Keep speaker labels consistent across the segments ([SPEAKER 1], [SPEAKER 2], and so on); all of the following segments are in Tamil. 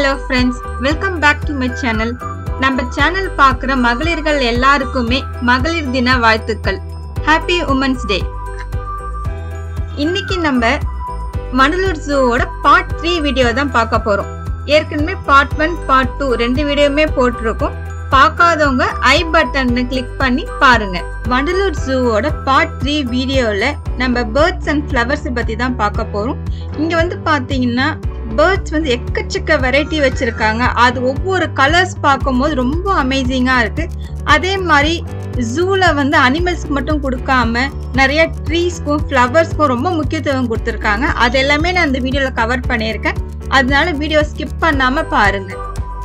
[SPEAKER 1] hello friends welcome back to my channel நம்ம சேனல் பார்க்குற மகளிர்கள் எல்லாருக்குமே மகளிர் தின வாழ்த்துக்கள் ஹாப்பி உமன்ஸ் டே இன்னைக்கு நம்ம மணலூர் ஜூவோட பார்ட் த்ரீ வீடியோ தான் பார்க்க போறோம் ஏற்கனவே பார்ட் ஒன் பார்ட் டூ ரெண்டு வீடியோவுமே போட்டிருக்கோம் பார்க்காதவங்க ஐ பட்டனை கிளிக் பண்ணி பாருங்க வண்டலூர் ஜூவோட பார்ட் த்ரீ வீடியோவில் நம்ம பேர்ட்ஸ் அண்ட் ஃப்ளவர்ஸ் பற்றி தான் பார்க்க போகிறோம் இங்கே வந்து பார்த்தீங்கன்னா பேர்ட்ஸ் வந்து எக்கச்சக்க வெரைட்டி வச்சுருக்காங்க அது ஒவ்வொரு கலர்ஸ் பார்க்கும்போது ரொம்ப அமேசிங்காக இருக்குது அதே மாதிரி ஜூவில் வந்து அனிமல்ஸ்க்கு மட்டும் கொடுக்காம நிறைய ட்ரீஸ்க்கும் ஃப்ளவர்ஸ்க்கும் ரொம்ப முக்கியத்துவம் கொடுத்துருக்காங்க அது எல்லாமே நான் இந்த வீடியோவில் கவர் பண்ணியிருக்கேன் அதனால வீடியோ ஸ்கிப் பண்ணாமல் பாருங்கள்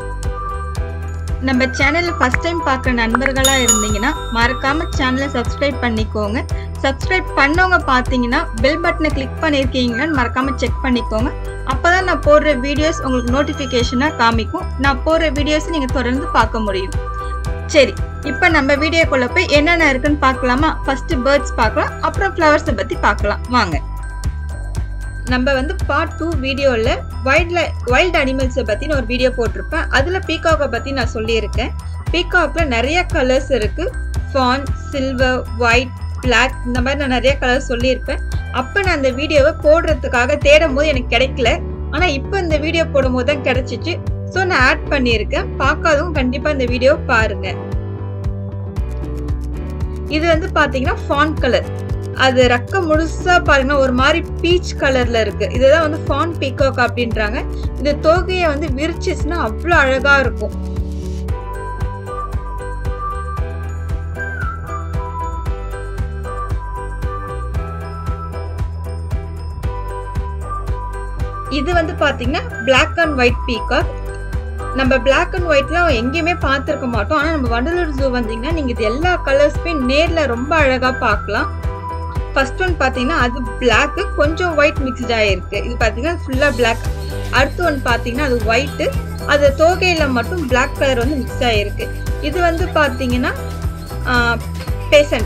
[SPEAKER 1] நம்ம சேனலை ஃபஸ்ட் டைம் பார்க்குற நண்பர்களாக இருந்தீங்கன்னா மறக்காம சேனலை சப்ஸ்கிரைப் பண்ணிக்கோங்க சப்ஸ்கிரைப் பண்ணவங்க பார்த்தீங்கன்னா பெல் பட்டனை கிளிக் பண்ணியிருக்கீங்களான்னு மறக்காம செக் பண்ணிக்கோங்க அப்பதான் நான் போடுற வீடியோஸ் உங்களுக்கு நோட்டிஃபிகேஷனாக காமிக்கும் நான் போடுற வீடியோஸ் நீங்கள் தொடர்ந்து பார்க்க முடியும் சரி இப்போ நம்ம வீடியோக்குள்ள போய் என்னென்ன இருக்குன்னு பார்க்கலாமா ஃபர்ஸ்ட் பேர்ட்ஸ் பார்க்கலாம் அப்புறம் ஃப்ளவர்ஸை பற்றி பார்க்கலாம் வாங்க நம்ம வந்து பார்ட் டூ வீடியோவில் வைல்ட்ல வைல்ட் அனிமல்ஸை பற்றின ஒரு வீடியோ போட்டிருப்பேன் அதில் பீகாக்கை பற்றி நான் சொல்லியிருக்கேன் பீகாக்கில் நிறைய கலர்ஸ் இருக்குது ஃபான் சில்வர் ஒயிட் பிளாக் இந்த மாதிரி நான் நிறைய கலர்ஸ் சொல்லியிருப்பேன் அப்போ நான் அந்த வீடியோவை போடுறதுக்காக தேடும் போது எனக்கு கிடைக்கல ஆனால் இப்போ இந்த வீடியோ போடும்போது தான் கிடைச்சிச்சு ஸோ நான் ஆட் பண்ணியிருக்கேன் பார்க்காதவங்க கண்டிப்பாக இந்த வீடியோ பாருங்க இது வந்து பார்த்தீங்கன்னா ஃபான் கலர் அது ரக்க முழுசா பாருங்கன்னா ஒரு மாதிரி பீச் கலர்ல இருக்கு இதுதான் வந்து ஃபான் பீகாக் அப்படின்றாங்க இந்த தோகையை வந்து விரிச்சிச்சுன்னா அவ்வளோ அழகா இருக்கும் இது வந்து பாத்தீங்கன்னா பிளாக் அண்ட் ஒயிட் பீகாக் நம்ம பிளாக் அண்ட் ஒயிட்லாம் எங்கேயுமே பார்த்துருக்க மாட்டோம் ஆனால் நம்ம வண்டலூர் ஜூ வந்தீங்கன்னா நீங்கள் இது எல்லா கலர்ஸுமே நேரில் ரொம்ப அழகாக பார்க்கலாம் ஃபர்ஸ்ட் ஒன் பார்த்தீங்கன்னா அது பிளாக்கு கொஞ்சம் ஒயிட் மிக்ஸ்ட் ஆகிருக்கு இது பார்த்தீங்கன்னா ஃபுல்லாக பிளாக் அடுத்த ஒன் பார்த்தீங்கன்னா அது ஒயிட்டு அது தோகையில் மட்டும் பிளாக் கலர் வந்து மிக்ஸ் ஆகிருக்கு இது வந்து பார்த்தீங்கன்னா பேசண்ட்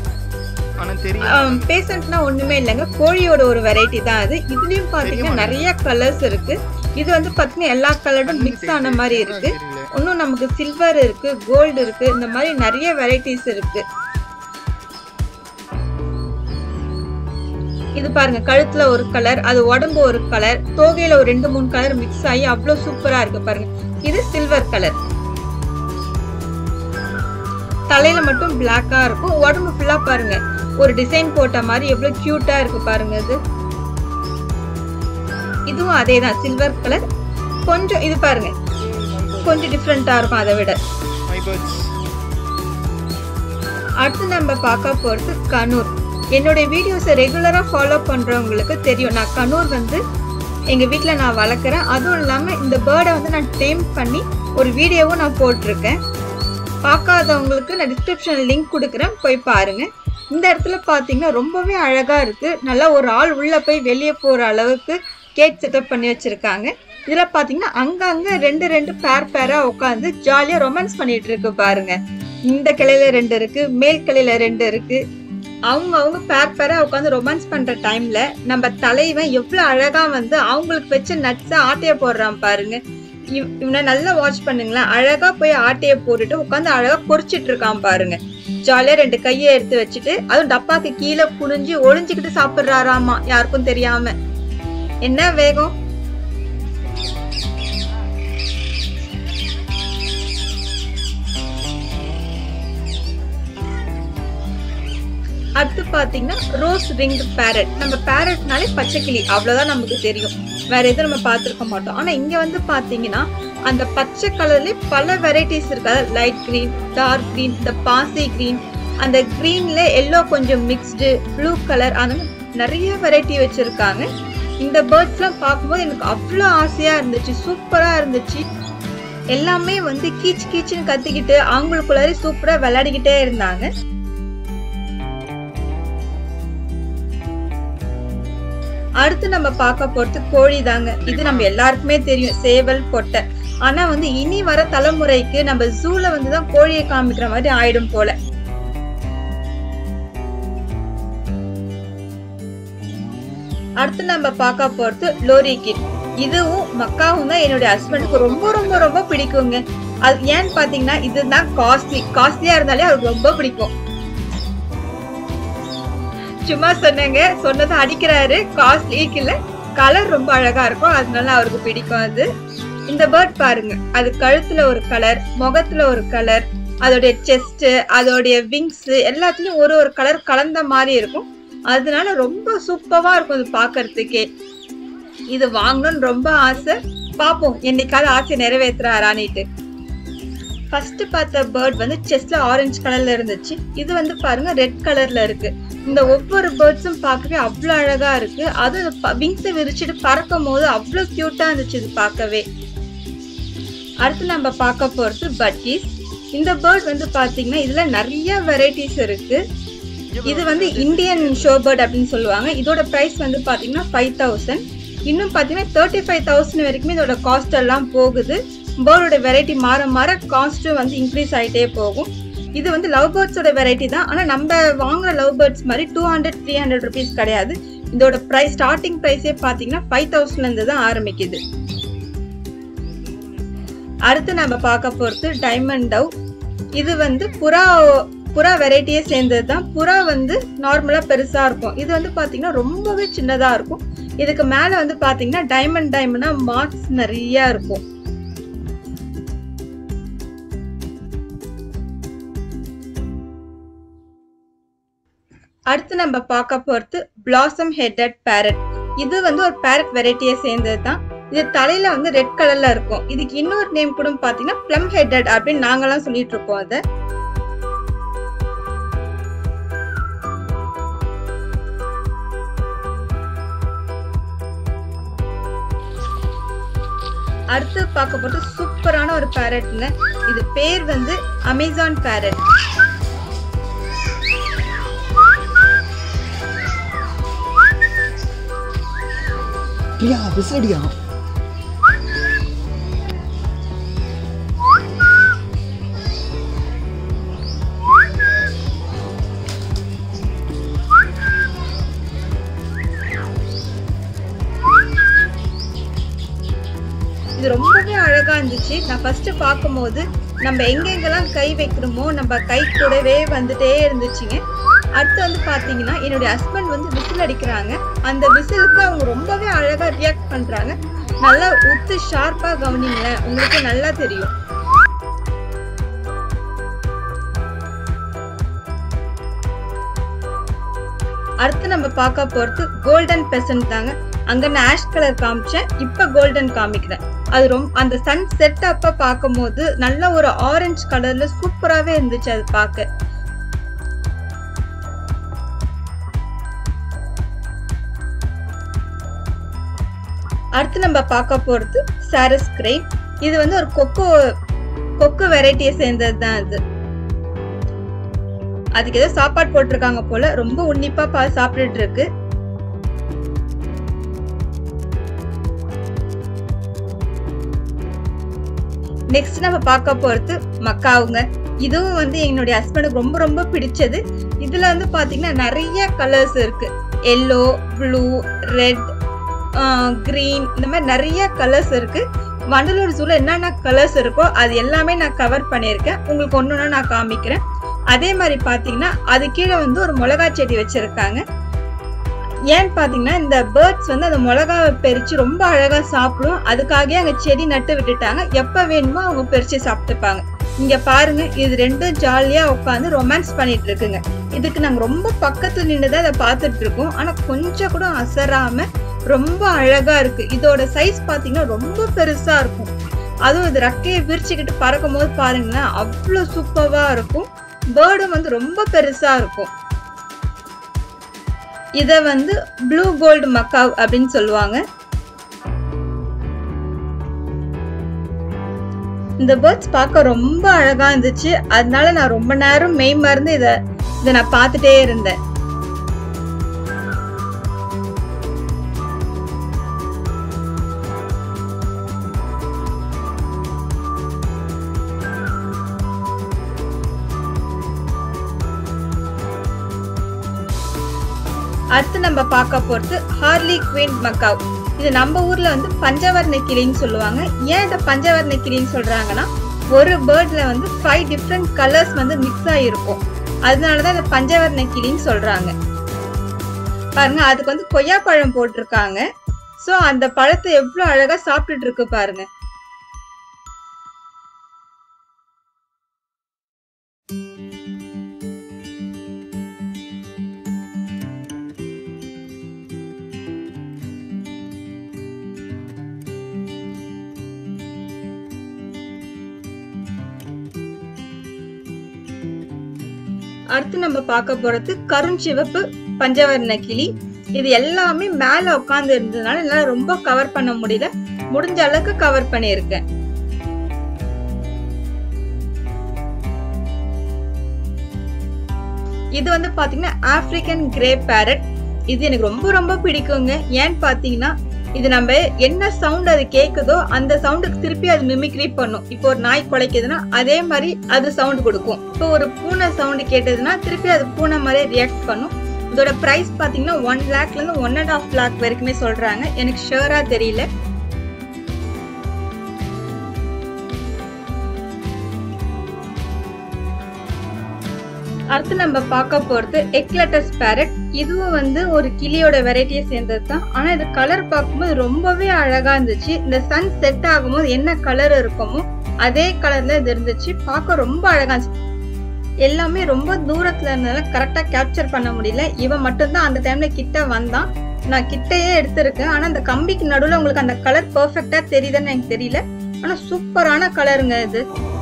[SPEAKER 1] பேசண்ட்னா ஒண்ணுமே இல்லைங்க கோழியோட ஒரு வெரைட்டி தான் அது இதுலயும் பாத்தீங்கன்னா நிறைய கலர்ஸ் இருக்கு இது வந்து பாத்தீங்கன்னா எல்லா கலரும் மிக்ஸ் ஆன மாதிரி இருக்கு இன்னும் நமக்கு சில்வர் இருக்கு கோல்டு இருக்கு இந்த மாதிரி நிறைய வெரைட்டிஸ் இருக்கு இது பாருங்க கழுத்துல ஒரு கலர் அது உடம்பு ஒரு கலர் தோகையில ஒரு ரெண்டு மூணு கலர் மிக்ஸ் ஆகி அவ்வளவு சூப்பரா இருக்கு பாருங்க இது சில்வர் கலர் தலையில மட்டும் பிளாக்கா இருக்கும் உடம்பு ஃபுல்லா பாருங்க ஒரு டிசைன் போட்ட மாதிரி எவ்வளவு கியூட்டா இருக்கு பாருங்க இது இதுவும் அதே தான் சில்வர் கலர் கொஞ்சம் இது பாருங்க கொஞ்சம் டிஃப்ரெண்டா இருக்கும் அதை விட அடுத்து நம்ம பார்க்க போறது கனூர் என்னுடைய வீடியோஸை ரெகுலராக ஃபாலோ பண்ணுறவங்களுக்கு தெரியும் நான் கனூர் வந்து எங்கள் வீட்டில் நான் வளர்க்குறேன் அதுவும் இல்லாமல் இந்த பேர்டை வந்து நான் டேம் பண்ணி ஒரு வீடியோவும் நான் போட்டிருக்கேன் பார்க்காதவங்களுக்கு நான் டிஸ்கிரிப்ஷன் லிங்க் கொடுக்குறேன் போய் பாருங்கள் இந்த இடத்துல பார்த்தீங்கன்னா ரொம்பவே அழகாக இருக்குது நல்லா ஒரு ஆள் உள்ளே போய் வெளியே போகிற அளவுக்கு கேட் செட்டப் பண்ணி வச்சுருக்காங்க இதில் பார்த்தீங்கன்னா அங்கங்கே ரெண்டு ரெண்டு பேர் பேராக உட்காந்து ஜாலியாக ரொமான்ஸ் பண்ணிட்டு இருக்கு பாருங்க இந்த கிளையில ரெண்டு இருக்கு மேல் கிளையில ரெண்டு இருக்கு அவங்க அவங்க பேர் பேரா உட்காந்து ரொமான்ஸ் பண்ற டைம்ல நம்ம தலைவன் எவ்வளவு அழகா வந்து அவங்களுக்கு வச்ச நட்ஸை ஆட்டைய போடுறான் பாருங்க இவனை நல்லா வாட்ச் பண்ணுங்களேன் அழகா போய் ஆட்டைய போட்டுட்டு உட்காந்து அழகா பொறிச்சிட்டு இருக்கான் பாருங்க ஜாலியா ரெண்டு கையை எடுத்து வச்சுட்டு அதுவும் டப்பாக்கு கீழே குனிஞ்சு ஒளிஞ்சுக்கிட்டு சாப்பிடுறாராமா யாருக்கும் தெரியாம என்ன வேகம் அடுத்து பாத்தீங்கன்னா ரோஸ் ரிங் பேரட் நம்ம பேரட்னாலே பச்சை கிளி அவ்வளவுதான் நமக்கு தெரியும் வேற எதுவும் நம்ம பார்த்துருக்க மாட்டோம் ஆனா இங்க வந்து பாத்தீங்கன்னா அந்த பச்சை கலர்ல பல வெரைட்டிஸ் இருக்கு அதாவது லைட் கிரீன் டார்க் கிரீன் இந்த பாசி கிரீன் அந்த கிரீன்ல எல்லோ கொஞ்சம் மிக்ஸ்டு ப்ளூ கலர் அந்த நிறைய வெரைட்டி வச்சிருக்காங்க இந்த பேர்ட்ஸ்லாம் பார்க்கும்போது எனக்கு அவ்வளோ ஆசையா இருந்துச்சு சூப்பரா இருந்துச்சு எல்லாமே வந்து கீச் கீச்சுன்னு கத்திக்கிட்டு அவங்களுக்குள்ளாரி சூப்பரா விளையாடிக்கிட்டே இருந்தாங்க அடுத்து நம்ம பார்க்க போறது கோழி தாங்க இது நம்ம எல்லாருக்குமே தெரியும் சேவல் கொட்டை ஆனா வந்து இனி வர தலைமுறைக்கு நம்ம ஜூல வந்துதான் கோழியை காமிக்கிற மாதிரி ஆயிடும் போல அடுத்து நம்ம பார்க்க போறது லோரி கிட் இதுவும் மக்காவும் தான் என்னுடைய ஹஸ்பண்டுக்கு ரொம்ப ரொம்ப ரொம்ப பிடிக்குங்க அது ஏன்னு பாத்தீங்கன்னா இதுதான் காஸ்ட்லி காஸ்ட்லியா இருந்தாலே அவருக்கு ரொம்ப பிடிக்கும் சும்மா சொன்னேங்க சொன்னதை அடிக்கிறாரு காஸ்ட்லிக்கு இல்ல கலர் ரொம்ப அழகா இருக்கும் அதனால அவருக்கு பிடிக்கும் அது இந்த பேர்ட் பாருங்க அது கழுத்துல ஒரு கலர் முகத்துல ஒரு கலர் அதோடைய செஸ்ட் அதோடைய விங்ஸ் எல்லாத்துலயும் ஒரு ஒரு கலர் கலந்த மாதிரி இருக்கும் அதனால ரொம்ப சூப்பரா இருக்கும் இது பாக்குறதுக்கே இது வாங்கணும்னு ரொம்ப ஆசை பாப்போம் என்னைக்காவது ஆசை நிறைவேற்றுறாரானிட்டு ஃபர்ஸ்ட் பார்த்த பேர்ட் வந்து செஸ்ட்ல ஆரஞ்சு கலர்ல இருந்துச்சு இது வந்து பாருங்க ரெட் கலர்ல இருக்கு இந்த ஒவ்வொரு பேர்ட்ஸும் பார்க்கவே அவ்வளோ அழகா இருக்கு அது விங்ஸை விரிச்சிட்டு பறக்கும் போது அவ்வளோ கியூட்டா இருந்துச்சு இது பார்க்கவே அடுத்து நம்ம பார்க்க போறது பட்டீஸ் இந்த பேர்ட் வந்து பாத்தீங்கன்னா இதுல நிறைய வெரைட்டிஸ் இருக்கு இது வந்து இந்தியன் ஷோ பேர்ட் அப்படின்னு சொல்லுவாங்க இதோட பிரைஸ் வந்து பாத்தீங்கன்னா ஃபைவ் தௌசண்ட் இன்னும் பாத்தீங்கன்னா தேர்ட்டி ஃபைவ் தௌசண்ட் வரைக்குமே இதோட காஸ்ட் எல்லாம் போகுது பேர்டோட வெரைட்டி மாற மாற காஸ்ட்டும் வந்து இன்க்ரீஸ் ஆகிட்டே போகும் இது வந்து லவ் பேர்ட்ஸோட வெரைட்டி தான் ஆனால் நம்ம வாங்குற லவ் பேர்ட்ஸ் மாதிரி two hundred three hundred rupees கிடையாது இதோட ப்ரைஸ் ஸ்டார்டிங் ப்ரைஸே பார்த்தீங்கன்னா ஃபைவ் தௌசண்ட்லேருந்து தான் ஆரம்பிக்குது அடுத்து நம்ம பார்க்க போகிறது டைமண்ட் டவ் இது வந்து புறா புறா வெரைட்டியே சேர்ந்தது தான் புறா வந்து நார்மலாக பெருசாக இருக்கும் இது வந்து பார்த்தீங்கன்னா ரொம்பவே சின்னதாக இருக்கும் இதுக்கு மேலே வந்து பார்த்தீங்கன்னா டைமண்ட் டைமண்டாக மார்க்ஸ் நிறையா இருக்கும் அடுத்து நம்ம பார்க்க போகிறது பிளாசம் ஹெட்டட் பேரட் இது வந்து ஒரு பேரட் வெரைட்டியை சேர்ந்தது தான் இது தலையில வந்து ரெட் கலர்ல இருக்கும் இதுக்கு இன்னொரு நேம் கூட பாத்தீங்கன்னா பிளம் ஹெட்டட் அப்படின்னு நாங்கெல்லாம் சொல்லிட்டு இருக்கோம் அதை அடுத்து பார்க்க போறது சூப்பரான ஒரு பேரட்ங்க இது பேர் வந்து அமேசான் பேரட்
[SPEAKER 2] பிரியா விசிலடியா
[SPEAKER 1] இது ரொம்பவே அழகா இருந்துச்சு நான் ஃபர்ஸ்ட் பார்க்கும்போது நம்ம எங்கெங்கெல்லாம் கை வைக்கிறோமோ நம்ம கை கூடவே வந்துட்டே இருந்துச்சுங்க அடுத்து வந்து பாத்தீங்கன்னா என்னுடைய ஹஸ்பண்ட் வந்து விசில் அடிக்கிறாங்க அந்த விசிலுக்கு அவங்க ரொம்பவே அழகா ரியாக்ட் பண்றாங்க நல்லா உத்து ஷார்ப்பா கவனிங்களேன் உங்களுக்கு நல்லா தெரியும் அடுத்து நம்ம பார்க்க போறது கோல்டன் பெசன்ட் தாங்க அங்க நான் ஆஷ் கலர் காமிச்சேன் இப்ப கோல்டன் காமிக்கிறேன் அது ரொம்ப அந்த சன் செட் அப்ப பார்க்கும்போது நல்ல ஒரு ஆரஞ்சு கலர்ல சூப்பராகவே இருந்துச்சு அது பார்க்க அடுத்து நம்ம பார்க்க போறது சாரஸ் கிரெயின் இது வந்து ஒரு கொக்கோ கொக்கு வெரைட்டியை சேர்ந்தது தான் அது அதுக்கு ஏதோ சாப்பாடு போட்டிருக்காங்க போல ரொம்ப உன்னிப்பா பா சாப்பிட்டுட்டு இருக்கு நெக்ஸ்ட் நம்ம பார்க்க போறது மக்காவுங்க இதுவும் வந்து என்னுடைய ஹஸ்பண்டுக்கு ரொம்ப ரொம்ப பிடிச்சது இதுல வந்து பாத்தீங்கன்னா நிறைய கலர்ஸ் இருக்கு எல்லோ ப்ளூ ரெட் கிரீன் இந்த மாதிரி நிறைய கலர்ஸ் இருக்கு வண்டலூர் ஜூல என்னென்ன கலர்ஸ் இருக்கோ அது எல்லாமே நான் கவர் பண்ணியிருக்கேன் உங்களுக்கு ஒன்று ஒன்று நான் காமிக்கிறேன் அதே மாதிரி பார்த்தீங்கன்னா அது கீழே வந்து ஒரு மிளகா செடி வச்சிருக்காங்க ஏன்னு பார்த்தீங்கன்னா இந்த பேர்ட்ஸ் வந்து அந்த மிளகாவை பறிச்சு ரொம்ப அழகாக சாப்பிடும் அதுக்காகவே அங்கே செடி நட்டு விட்டுட்டாங்க எப்போ வேணுமோ அவங்க பறிச்சு சாப்பிட்டுப்பாங்க இங்க பாருங்க இது ரெண்டும் ஜாலியா உட்காந்து ரொமான்ஸ் பண்ணிட்டு இருக்குங்க இதுக்கு நாங்க ரொம்ப பக்கத்துல நின்று தான் அதை பார்த்துட்டு இருக்கோம் ஆனா கொஞ்சம் கூட அசராம ரொம்ப அழகா இருக்கு இதோட சைஸ் பாத்தீங்கன்னா ரொம்ப பெருசா இருக்கும் அதுவும் இது ரெக்கையை விரிச்சுக்கிட்டு பறக்கும் போது பாருங்களேன் அவ்வளோ சூப்பரா இருக்கும் பேர்டும் வந்து ரொம்ப பெருசா இருக்கும் இத வந்து ப்ளூ கோல்டு மக்காவ் அப்படின்னு சொல்லுவாங்க இந்த பேர்ட்ஸ் பார்க்க ரொம்ப அழகா இருந்துச்சு அதனால நான் ரொம்ப நேரம் மெய் மறந்து இத இதை நான் பார்த்துட்டே இருந்தேன் அடுத்து நம்ம பார்க்க போறது ஹார்லி குவீன் மக்காவ் இது நம்ம ஊர்ல வந்து பஞ்சவர்ண கிளின்னு சொல்லுவாங்க ஏன் இதை பஞ்சவர்ண கிளின்னு சொல்றாங்கன்னா ஒரு பேர்ட்ல வந்து ஃபைவ் டிஃப்ரெண்ட் கலர்ஸ் வந்து மிக்ஸ் ஆகிருக்கும் அதனாலதான் இதை பஞ்சவர்ண கிளின்னு சொல்றாங்க பாருங்க அதுக்கு வந்து கொய்யாப்பழம் போட்டிருக்காங்க ஸோ அந்த பழத்தை எவ்வளோ அழகா சாப்பிட்டுட்டு இருக்கு பாருங்க அடுத்து நம்ம பார்க்க போறது கருஞ்சிவப்பு பஞ்சவர்ண கிளி இது எல்லாமே மேல உட்கார்ந்து இருந்ததுனால என்னால ரொம்ப கவர் பண்ண முடியல முடிஞ்ச அளவுக்கு கவர் பண்ணியிருக்கேன் இது வந்து பாத்தீங்கன்னா ஆப்பிரிக்கன் கிரே பேரட் இது எனக்கு ரொம்ப ரொம்ப பிடிக்குங்க ஏன்னு பாத்தீங்கன்னா இது நம்ம என்ன சவுண்ட் அது கேக்குதோ அந்த சவுண்டுக்கு திருப்பி அது மிமிக்ரி பண்ணும் இப்போ ஒரு நாய் குலைக்குதுன்னா அதே மாதிரி அது சவுண்ட் கொடுக்கும் இப்போ ஒரு பூனை சவுண்ட் கேட்டதுன்னா திருப்பி அது பூனை மாதிரியே ரியாக்ட் பண்ணும் இதோட பிரைஸ் பாத்தீங்கன்னா ஒன் லேக்ல இருந்து ஒன் அண்ட் ஆஃப் லேக் வரைக்குமே சொல்றாங்க எனக்கு ஷுவரா தெரியல அடுத்து நம்ம பார்க்க போறது எக்லட்டஸ் பேரட் இதுவும் வந்து ஒரு கிளியோட வெரைட்டியை சேர்ந்தது தான் ஆனா இது கலர் பார்க்கும்போது ரொம்பவே அழகா இருந்துச்சு இந்த சன் செட் ஆகும்போது என்ன கலர் இருக்குமோ அதே கலர்ல இது இருந்துச்சு பார்க்க ரொம்ப அழகா இருந்துச்சு எல்லாமே ரொம்ப தூரத்துல இருந்ததால கரெக்டா கேப்சர் பண்ண முடியல இவன் மட்டும்தான் அந்த டைம்ல கிட்ட வந்தான் நான் கிட்டையே எடுத்திருக்கேன் ஆனா அந்த கம்பிக்கு நடுவுல உங்களுக்கு அந்த கலர் பெர்ஃபெக்டா தெரியுதுன்னு எனக்கு தெரியல ஆனா சூப்பரான கலருங்க இது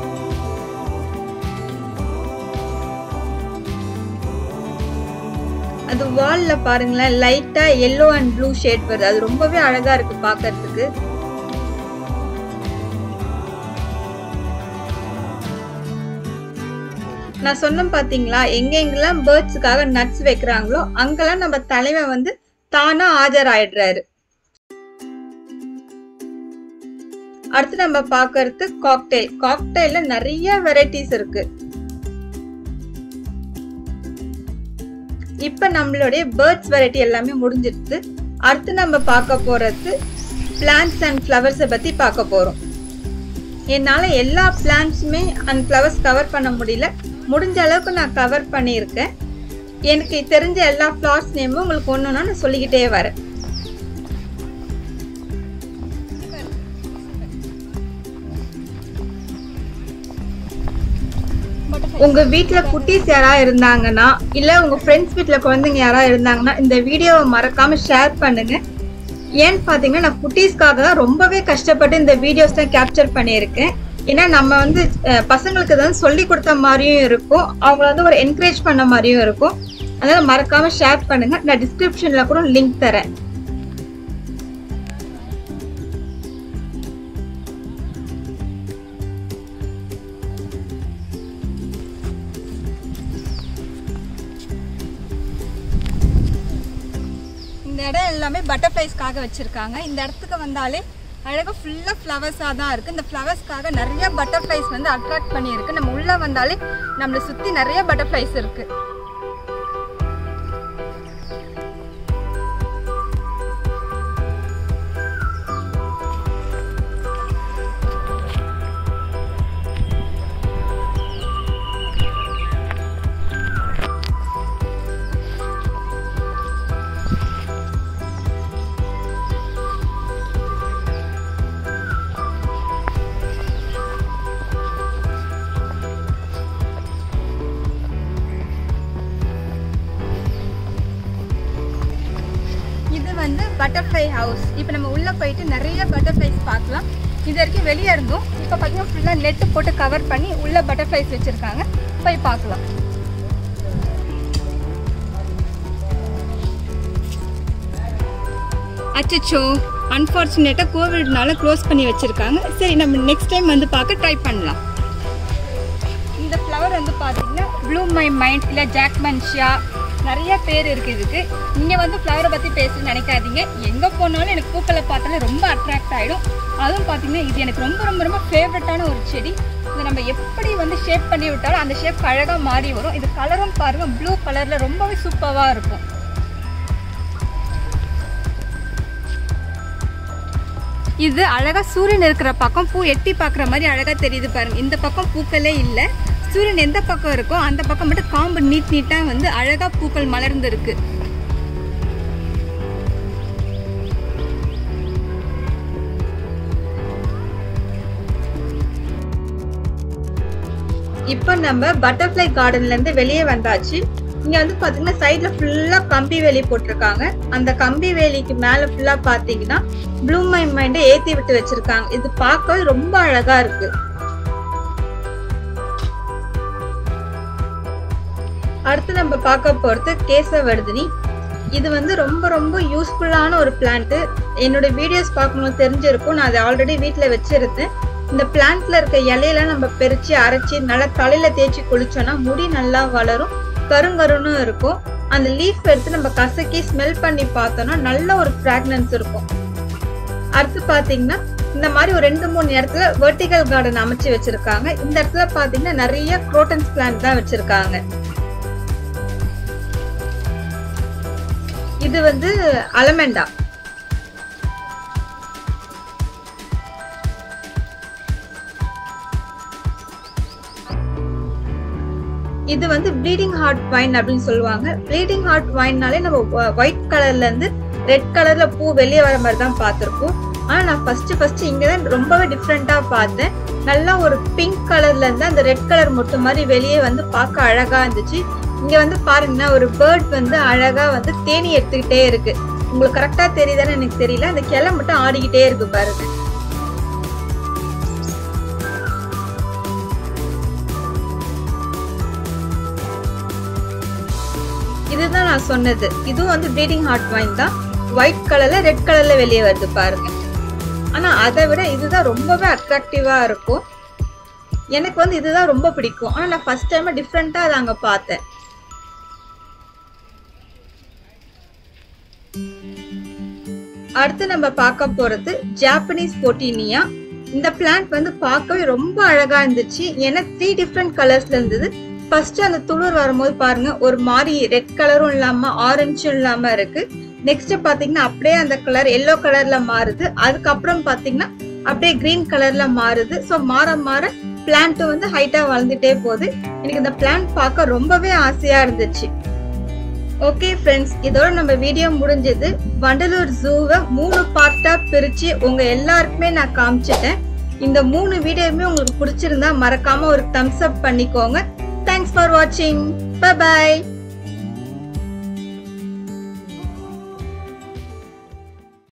[SPEAKER 1] அது வால்ல பாருங்களேன் லைட்டா எல்லோ அண்ட் ப்ளூ ஷேட் வருது அது ரொம்பவே அழகா இருக்கு பாக்கிறதுக்கு நான் சொன்னேன் பாத்தீங்களா எங்க எங்கெல்லாம் பேர்ட்ஸுக்காக நட்ஸ் வைக்கிறாங்களோ அங்கெல்லாம் நம்ம தலைவன் வந்து தானா ஆஜராயிடுறாரு அடுத்து நம்ம பாக்குறது காக்டெயில் காக்டெயில்ல நிறைய வெரைட்டிஸ் இருக்கு இப்ப நம்மளுடைய பேர்ட்ஸ் வெரைட்டி எல்லாமே முடிஞ்சிருச்சு அடுத்து நம்ம பார்க்க போறது பிளான்ட்ஸ் அண்ட் ஃப்ளவர்ஸை பத்தி பார்க்க போறோம் என்னால எல்லா பிளான்ட்ஸுமே அண்ட் ஃப்ளவர்ஸ் கவர் பண்ண முடியல முடிஞ்ச அளவுக்கு நான் கவர் பண்ணியிருக்கேன் எனக்கு தெரிஞ்ச எல்லா ஃப்ளவர்ஸ் நேமும் உங்களுக்கு ஒன்றுனா நான் சொல்லிக்கிட்டே வரேன் உங்க வீட்ல குட்டீஸ் யாரா இருந்தாங்கன்னா இல்ல உங்க ஃப்ரெண்ட்ஸ் வீட்ல குழந்தைங்க யாரா இருந்தாங்கன்னா இந்த வீடியோவை மறக்காம ஷேர் பண்ணுங்க ஏன்னு பாத்தீங்கன்னா நான் குட்டீஸ்க்காக தான் ரொம்பவே கஷ்டப்பட்டு இந்த வீடியோஸ் தான் கேப்சர் பண்ணியிருக்கேன் ஏன்னா நம்ம வந்து அஹ், பசங்களுக்கு தான் சொல்லி கொடுத்த மாதிரியும் இருக்கும் அவங்கள வந்து ஒரு என்கரேஜ் பண்ண மாதிரியும் இருக்கும் அதனால மறக்காம ஷேர் பண்ணுங்க நான் டிஸ்கிரிப்ஷன்ல கூட லிங்க் தரேன் இந்த இடம் எல்லாமே பட்டர்ஃப்ளைஸ்க்காக வச்சிருக்காங்க இந்த இடத்துக்கு வந்தாலே அழகாக ஃபுல்லாக ஃப்ளவர்ஸாக தான் இருக்குது இந்த ஃப்ளவர்ஸ்க்காக நிறைய பட்டர்ஃப்ளைஸ் வந்து அட்ராக்ட் பண்ணியிருக்கு நம்ம உள்ளே வந்தாலே நம்மளை சுற்றி நிறைய பட்டர்ஃப்ளைஸ் இருக்குது இது வந்து பட்டர்ஃப்ளை ஹவுஸ் இப்போ நம்ம உள்ளே போயிட்டு நிறைய பட்டர்ஃப்ளைஸ் பார்க்கலாம் இது வரைக்கும் வெளியே இருந்தோம் இப்போ பார்த்தீங்கன்னா ஃபுல்லாக நெட்டு போட்டு கவர் பண்ணி உள்ள பட்டர்ஃப்ளைஸ் வச்சுருக்காங்க போய் பார்க்கலாம் அச்சச்சோ அன்ஃபார்ச்சுனேட்டாக கோவிட்னால க்ளோஸ் பண்ணி வச்சுருக்காங்க சரி நம்ம நெக்ஸ்ட் டைம் வந்து பார்க்க ட்ரை பண்ணலாம் இந்த ஃப்ளவர் வந்து பார்த்தீங்கன்னா ப்ளூ மை மைண்ட் இல்லை ஜாக்மன்ஷியா நிறைய பேர் இருக்கு இதுக்கு நீங்கள் வந்து ஃப்ளவரை பற்றி பேச நினைக்காதீங்க எங்கே போனாலும் எனக்கு பூக்களை பார்த்தாலே ரொம்ப அட்ராக்ட் ஆகிடும் அதுவும் பார்த்தீங்கன்னா இது எனக்கு ரொம்ப ரொம்ப ரொம்ப ஃபேவரட்டான ஒரு செடி இதை நம்ம எப்படி வந்து ஷேப் பண்ணி விட்டாலும் அந்த ஷேப் அழகாக மாறி வரும் இது கலரும் பாருங்கள் ப்ளூ கலரில் ரொம்பவே சூப்பராக இருக்கும் இது அழகா சூரியன் இருக்கிற பக்கம் பூ எட்டி பார்க்குற மாதிரி அழகா தெரியுது பாருங்க இந்த பக்கம் பூக்களே இல்லை சூரியன் எந்த பக்கம் இருக்கோ அந்த பக்கம் மட்டும் காம்பு நீட் நீட்டா வந்து அழகா பூக்கள் மலர்ந்து இருக்கு இப்போ நம்ம பட்டர்ஃப்ளை கார்டன்ல இருந்து வெளியே வந்தாச்சு இங்க வந்து பாத்தீங்கன்னா சைட்ல ஃபுல்லா கம்பி வேலி போட்டிருக்காங்க அந்த கம்பி வேலிக்கு மேல ஃபுல்லா பாத்தீங்கன்னா ப்ளூ மை மைண்ட ஏத்தி விட்டு வச்சிருக்காங்க இது பார்க்கவே ரொம்ப அழகா இருக்கு அடுத்து நம்ம பார்க்க போறது கேசவர்தினி இது வந்து ரொம்ப ரொம்ப யூஸ்ஃபுல்லான ஒரு பிளான்ட் என்னோட வீடியோஸ் பார்க்கணும் தெரிஞ்சிருக்கும் நான் அதை ஆல்ரெடி வீட்டில் வச்சிருந்தேன் இந்த பிளான்ட்ல இருக்க இலையெல்லாம் நம்ம பிரிச்சு அரைச்சி நல்லா தலையில தேய்ச்சி குளிச்சோம்னா முடி நல்லா வளரும் கருங்கருன்னு இருக்கும் அந்த லீஃப் எடுத்து நம்ம கசக்கி ஸ்மெல் பண்ணி பார்த்தோம்னா நல்ல ஒரு ஃப்ராக்னன்ஸ் இருக்கும் அடுத்து பாத்தீங்கன்னா இந்த மாதிரி ஒரு ரெண்டு மூணு இடத்துல வெர்டிகல் கார்டன் அமைச்சு வச்சிருக்காங்க இந்த இடத்துல பாத்தீங்கன்னா நிறைய குரோட்டன்ஸ் பிளான்ட் தான் வச்சிருக்காங்க இது வந்து அலமெண்டா இது வந்து ப்ளீடிங் ஹார்ட் வைன் அப்படின்னு சொல்லுவாங்க ப்ளீடிங் ஹார்ட் வைன்னாலே நம்ம ஒயிட் கலர்ல இருந்து ரெட் கலர்ல பூ வெளியே வர மாதிரி தான் பார்த்துருப்போம் ஆனா நான் ஃபர்ஸ்ட் ஃபர்ஸ்ட் இங்க தான் ரொம்பவே டிஃப்ரெண்டா பார்த்தேன் நல்லா ஒரு பிங்க் கலர்ல இருந்து அந்த ரெட் கலர் மட்டும் மாதிரி வெளியே வந்து பார்க்க அழகா இருந்துச்சு இங்க வந்து பாருங்கன்னா ஒரு பேர்ட் வந்து அழகா வந்து தேனி எடுத்துக்கிட்டே இருக்கு உங்களுக்கு கரெக்டா தெரியுதான்னு எனக்கு தெரியல அந்த கிளை மட்டும் ஆடிக்கிட்டே இருக்கு பாருங்க இதுதான் நான் சொன்னது இதுவும் வந்து ப்ளீடிங் ஹார்ட் வைன் தான் ஒயிட் கலர்ல ரெட் கலர்ல வெளியே வருது பாருங்க ஆனா அதை விட இதுதான் ரொம்பவே அட்ராக்டிவா இருக்கும் எனக்கு வந்து இதுதான் ரொம்ப பிடிக்கும் ஆனா நான் ஃபர்ஸ்ட் டைம் டிஃப்ரெண்டா அதை அங்க பார்த்தேன் அடுத்து நம்ம பார்க்க போறது ஜாப்பனீஸ் பொட்டினியா இந்த பிளான்ட் வந்து பார்க்கவே ரொம்ப அழகா இருந்துச்சு ஏன்னா த்ரீ டிஃப்ரெண்ட் கலர்ஸ்ல இருந்தது ஃபர்ஸ்ட் அந்த துளிர் வரும்போது பாருங்க ஒரு மாதிரி ரெட் கலரும் இல்லாம ஆரஞ்சும் இல்லாம இருக்கு நெக்ஸ்ட் பாத்தீங்கன்னா அப்படியே அந்த கலர் எல்லோ கலர்ல மாறுது அதுக்கப்புறம் பாத்தீங்கன்னா அப்படியே கிரீன் கலர்ல மாறுது ஸோ மாற மாற பிளான்ட் வந்து ஹைட்டா வளர்ந்துட்டே போகுது எனக்கு இந்த பிளான்ட் பார்க்க ரொம்பவே ஆசையா இருந்துச்சு ஓகே ஃப்ரெண்ட்ஸ் இதோட நம்ம வீடியோ முடிஞ்சது வண்டலூர் ஜூவை மூணு பார்ட்டா பிரிச்சு உங்க எல்லாருக்குமே நான் காமிச்சிட்டேன் இந்த மூணு வீடியோவுமே உங்களுக்கு பிடிச்சிருந்தா மறக்காம ஒரு தம்ஸ் அப் பண்ணிக்கோங்க தேங்க்ஸ் ஃபார் வாட்சிங் பை